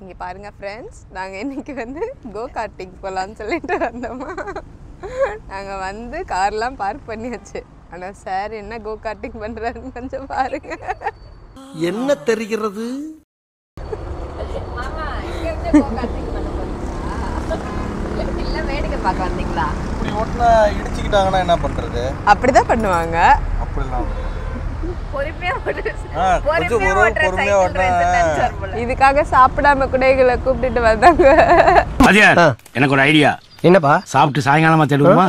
இங்கே பாருங்க ஃப்ரெண்ட்ஸ் நாங்கள் இன்னைக்கு வந்து கோ கார்ட்டிங் போகலான்னு சொல்லிட்டு வந்தோமா நாங்கள் வந்து கார்லாம் பார்க் பண்ணியாச்சு ஆனால் சார் என்ன கோ கார்ட்டிங் பண்ணுறாருன்னு கொஞ்சம் பாருங்க என்ன தெரிகிறது மாமா இங்கே வந்து கோ கார்ட்டிங் பண்ண போறீங்களா இல்லை வேடிக்கை பார்க்க வந்தீங்களா இப்படி ஓட்டினா இடிச்சுக்கிட்டாங்கன்னா என்ன பண்றது அப்படிதான் பண்ணுவாங்க அப்படிலாம் கிடையாது. பொறுமையா ஆ, கொஞ்சம் ஒரு பொறுமையா ஓட்டினா இதுக்காக சாப்பிடாம கூட எங்களை கூப்பிட்டுட்டு வந்தாங்க வாத்தியார் எனக்கு ஒரு ஐடியா என்னப்பா சாப்பிட்டு சாயங்காலமா தேடுவோமா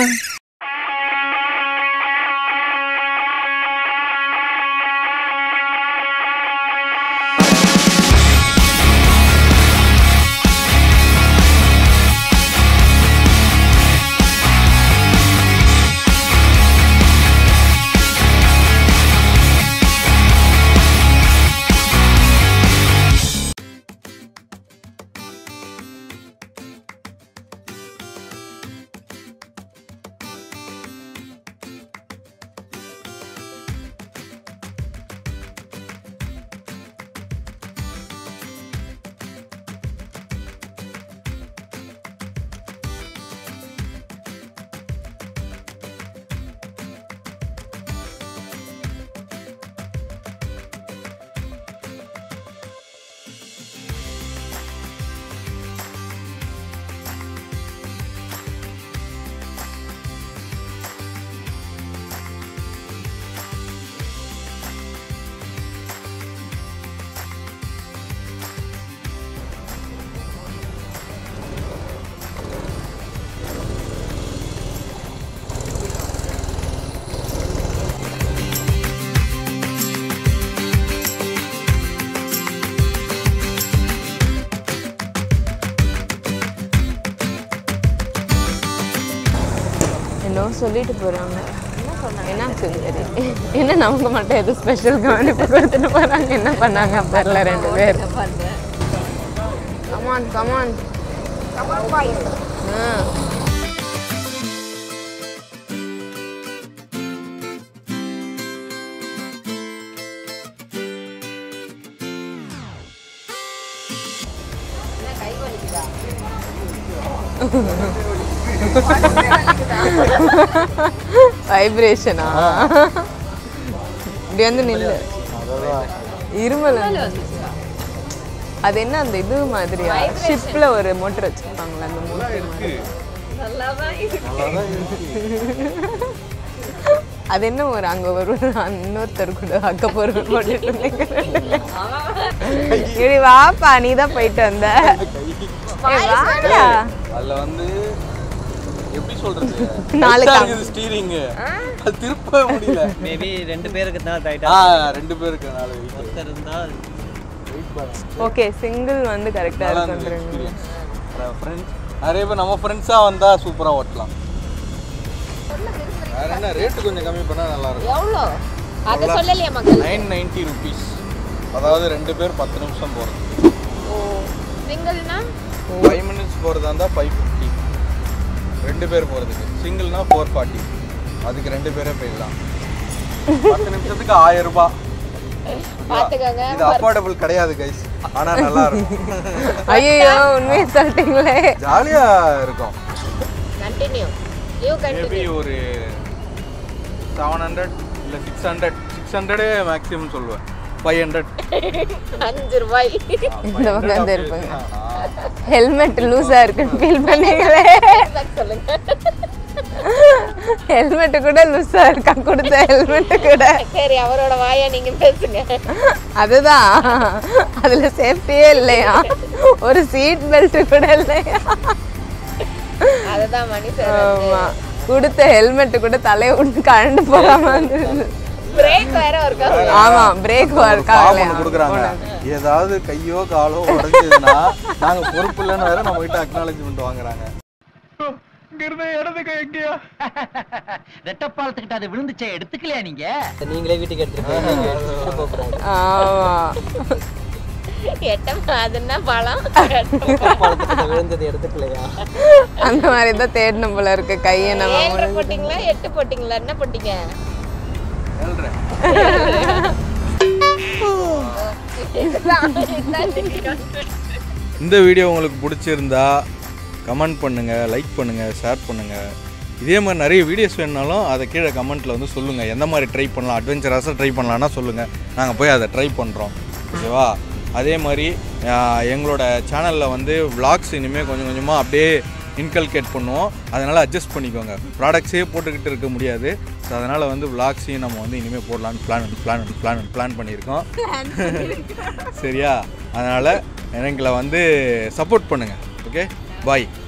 என்ன சொல்லிட்டு போறாங்க என்ன சுந்தரி என்ன நமக்கு மட்டும் எதுவும் ஸ்பெஷல் கவனிப்பு கொடுத்துட்டு போறாங்க என்ன பண்ணாங்க தெரியல ரெண்டு பேர் கமான் கமான் வைப்ரேஷனா இப்படி வந்து நில்லு இருமல் வந்து. அது என்ன அந்த இது மாதிரியா ஷிப்ல ஒரு மோட்டர் வச்சிருப்பாங்களா அந்த மோட்டர் அது என்ன ஒரு அங்க ஒரு இன்னொருத்தர் கூட அக்க பொருள் போட்டுட்டு இருந்தீங்க இடி வாப்பா நீ தான் போயிட்டு வந்த ஏய், வாடா அதுல வந்து எப்படி சொல்றது நாலு டைட்டா காம். இருக்குது ஸ்டீரிங் அது திருப்பவே முடியல மேபி ரெண்டு பேருக்கு தான் ஆ டைட்டா ரெண்டு பேருக்கு நாலு ஒருத்தர் இருந்தால் ஓகே சிங்கிள் வந்து கரெக்டா நல்லா இருந்தது இருக்குன்றீங்க எக்ஸ்பீரியன்ஸ் ஃப்ரெண்ட்ஸ் நிறைய பேர் நம்ம ஃப்ரெண்ட்ஸா வந்தா சூப்பரா ஓட்டலாம் வேற என்ன ரேட்டு கொஞ்சம் கம்மி பண்ணா நல்லா இருக்கும் எவ்வளோ அதை சொல்லலையா மக்கள் நைன் நைன்டி ருபீஸ் அதாவது ரெண்டு பேர் பத்து நிமிஷம் போகிறது ஓ சிங்கிள்னா ஃபைவ் மினிட்ஸ் போகிறதா இருந்தால் ஃபைவ் ஃபிஃப்டி ரெண்டு பேர் போகிறதுக்கு சிங்கிள்னா ஃபோர் ஃபார்ட்டி அதுக்கு ரெண்டு பேரே போயிடலாம் பத்து நிமிஷத்துக்கு ஆயிரம் ரூபாய் பார்த்துக்கோங்க இது அஃபோர்டபுள் கிடையாது கைஸ் ஆனால் நல்லா இருக்கும் ஐயோ உண்மையை சொல்லிட்டீங்களே ஜாலியாக இருக்கும் கண்டினியூ யூ மேபி கண்டினியூ ஒரு செவன் ஹண்ட்ரட் இல்லை சிக்ஸ் ஹண்ட்ரட் சிக்ஸ் ஹண்ட்ரடே மேக்ஸிமம் சொல்லுவேன் ஃபைவ் ஹண்ட்ரட் அஞ்சு ரூபாய் இந்த பக்கம் வந்து இருப்பாங்க ஹெல்மெட் லூஸா இருக்குன்னு ஃபீல் பண்ணீங்களே சொல்லுங்க ஹெல்மெட் கூட லூஸா இருக்கா கொடுத்த ஹெல்மெட் கூட சரி அவரோட வாயா நீங்க பேசுங்க அதுதான் அதுல சேஃப்டியே இல்லையா ஒரு சீட் பெல்ட் கூட இல்லையா அதுதான் மணி சார் ஆமா கொடுத்த ஹெல்மெட் கூட தலையை விட்டு கழண்டு போகாம இருந்தது. பிரேக் வேற ஒர்க் ஆகும் ஆமா பிரேக் ஒர்க் ஃபார்ம் ஆகலையா ஒன்று கொடுக்குறாங்க ஏதாவது கையோ காலோ உடஞ்சதுன்னா நாங்கள் பொறுப்பு இல்லைன்னு வேற நம்ம கிட்ட அக்னாலஜ்மெண்ட் வாங்குறாங்க ரெட்டப்பாலத்துக்கிட்ட அது விழுந்துச்சே எடுத்துக்கலையா நீங்க நீங்களே வீட்டுக்கு எடுத்துட்டு போக ஆமா எட்டம் அதுன்னா பழம் பாலத்துக்கிட்ட விழுந்தது எடுத்துக்கலையா அந்த மாதிரி தான் தேடணும் போல இருக்கு கையை நம்ம ஏழரை போட்டிங்களா எட்டு போட்டிங்களா என்ன போட்டீங்க ஏழ்றேன் இதுதான், இதுதான் இந்த வீடியோ உங்களுக்கு பிடிச்சிருந்தா கமெண்ட் பண்ணுங்கள் லைக் பண்ணுங்கள் ஷேர் பண்ணுங்கள் இதே மாதிரி நிறைய வீடியோஸ் வேணுனாலும் அதை கீழே கமெண்ட்டில் வந்து சொல்லுங்கள் எந்த மாதிரி ட்ரை பண்ணலாம் அட்வென்ச்சரஸாக ட்ரை பண்ணலான்னா சொல்லுங்கள் நாங்கள் போய் அதை ட்ரை பண்ணுறோம் ஓகேவா அதே மாதிரி ஆஹ், எங்களோட சேனலில் வந்து vlogs இனிமேல் கொஞ்சம் கொஞ்சமாக அப்படியே இன்கல்கேட் பண்ணுவோம் அதனால் அட்ஜஸ்ட் பண்ணிக்கோங்க ப்ராடக்ட்ஸே போட்டுக்கிட்டு இருக்க முடியாது ஸோ அதனால் வந்து விளாக்ஸையும் நம்ம வந்து இனிமேல் போடலான்னு பிளான் பிளான் பிளான் பிளான் பண்ணியிருக்கோம் சரியா அதனால் எங்களை வந்து சப்போர்ட் பண்ணுங்கள் ஓகே பாய்